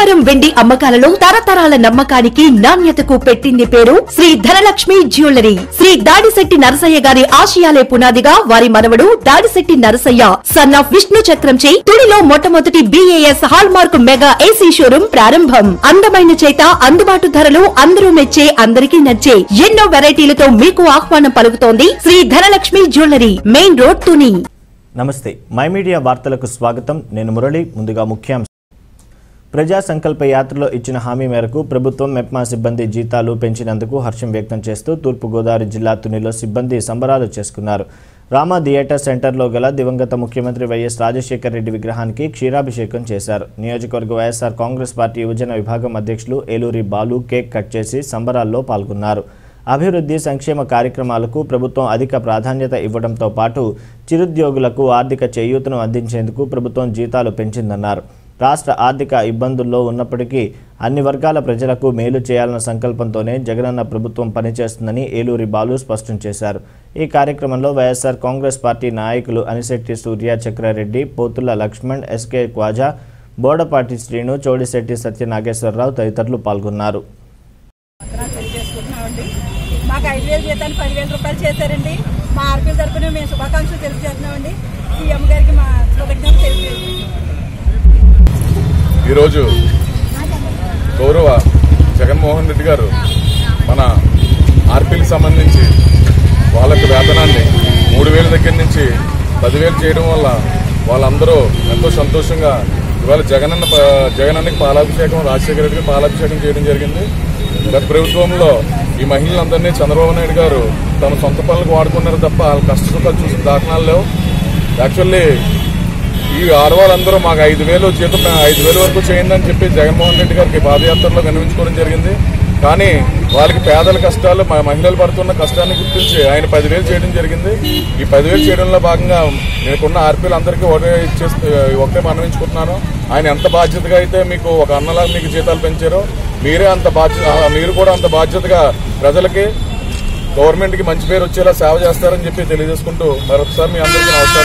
బంగారం వెండి అమ్మకాలలో తరతరాల నమ్మకానికి నాణ్యతకు పెట్టింది పేరు శ్రీ ధనలక్ష్మి జ్యువెలరీ శ్రీ దాడిశెట్టి నరసయ్య గారి ఆశయాలే పునాదిగా వారి మనవడు దాడిశెట్టి నరసయ్య సన్ ఆఫ్ విష్ణు చక్రంచే తుడిలో మొట్టమొదటి BAS hallmark mega AC showroom ప్రారంభం అందమైన చేత అందుబాటు ధరలు అందరూ మెచ్చే అందరికీ నచ్చే ఎన్నో వెరైటీలతో మీకు ఆహ్వానం పలుకుతోంది Shri Dhanalakshmi jewellery main road Tuni నమస్తే మై మీడియా వార్తలకు స్వాగతం నేను మురళి ముందుగా ముఖ్యాంశం ప్రజా సంకల్ప యాత్రలో ఇచ్చిన హామీ మేరకు ప్రభుత్వం మెప్మా సిబ్బంది జీతాలు పెంచినందుకు హర్షం వ్యక్తం చేస్తూ తూర్పుగోదావరి జిల్లా తునిలో సిబ్బంది సంబరాలు చేసుకున్నారు రామా థియేటర్ సెంటర్లో గల దివంగత ముఖ్యమంత్రి వైఎస్ రాజశేఖర రెడ్డి విగ్రహానికి క్షీరాభిషేకం చేశారు నియోజకవర్గ వైఎస్ఆర్ కాంగ్రెస్ పార్టీ యువజన విభాగం అధ్యక్షులు ఏలూరి బాలు కేక్ కట్ చేసి సంబరాల్లో పాల్గొన్నారు అభివృద్ధి సంక్షేమ కార్యక్రమాలకు ప్రభుత్వం అధిక ప్రాధాన్యత ఇవ్వడంతో పాటు చిరుద్యోగులకు ఆర్థిక చేయూతను అందించేందుకు ప్రభుత్వం జీతాలు పెంచిందన్నారు రాష్ట్ర ఆర్థిక ఇబ్బందుల్లో ఉన్నప్పటికీ అన్ని వర్గాల ప్రజలకు మేలు చేయాలన్న సంకల్పంతోనే జగనన్న ప్రభుత్వం పనిచేస్తుందని ఏలూరి బాలు స్పష్టం చేశారు ఈ కార్యక్రమంలో వైఎస్ఆర్ కాంగ్రెస్ పార్టీ నాయకులు అనిశెట్టి సూర్య చక్రారెడ్డి పోతుల లక్ష్మణ్ ఎస్కే క్వాజా బోడపాటి శ్రీను చోడిశెట్టి సత్యనాగేశ్వరరావు తదితరులు పాల్గొన్నారు వందనాలు తెలియజేసుకుంటున్నామండి మాకు ఐదు వేలు జీతాన్ని పదివేల రూపాయలు చేశారండి మా ఆర్పీల తరఫున మేము శుభాకాంక్షలు తెలియజేస్తున్నామండి సీఎం గారికి మా కృతజ్ఞతలు తెలియజేస్తున్నాం ఈరోజు గౌరవ జగన్మోహన్ రెడ్డి గారు మన ఆర్పీలకు సంబంధించి వాళ్ళకి వేతనాన్ని మూడు వేల దగ్గర నుంచి పదివేలు చేయడం వల్ల వాళ్ళందరూ ఎంతో సంతోషంగా ఇవాళ జగనన్న ప- జగనన్నకి పాలాభిషేకం రాజశేఖర రెడ్డికి పాలాభిషేకం చేయడం జరిగింది గత ప్రభుత్వంలో ఈ మహిళలందరినీ చంద్రబాబు నాయుడు గారు తమ సొంత పనులకు వాడుకున్నారు తప్ప వాళ్ళ కష్ట సుఖాలు చూసిన దాఖలాలు లేవు యాక్చువల్లీ ఈ ఆడవాళ్ళందరూ మాకు ఐదు వేలు జీతం ఐదు వేలు వరకు చేయండి అని చెప్పి జగన్మోహన్ రెడ్డి గారికి పాదయాత్రలో విన్నవించుకోవడం జరిగింది కానీ వాళ్ళకి పేదల కష్టాలు మా మహిళలు పడుతున్న కష్టాన్ని గుర్తించి ఆయన పదివేలు చేయడం జరిగింది ఈ పదివేలు చేయడంలో భాగంగా నేనుకున్న ఆర్పీలు అందరికీ ఒకటే ఇచ్చేస్తే ఒకటే మనవించుకుంటున్నాను ఆయన ఎంత బాధ్యతగా అయితే మీకు ఒక అన్నలా మీకు జీతాలు పెంచారో మీరే అంత బాధ్యత మీరు కూడా అంత బాధ్యతగా ప్రజలకి గవర్నమెంట్ కి మంచి పేరు వచ్చేలా సేవ చేస్తారని చెప్పి తెలియజేసుకుంటూ మరొకసారి మీ అందరికీ నమస్కారం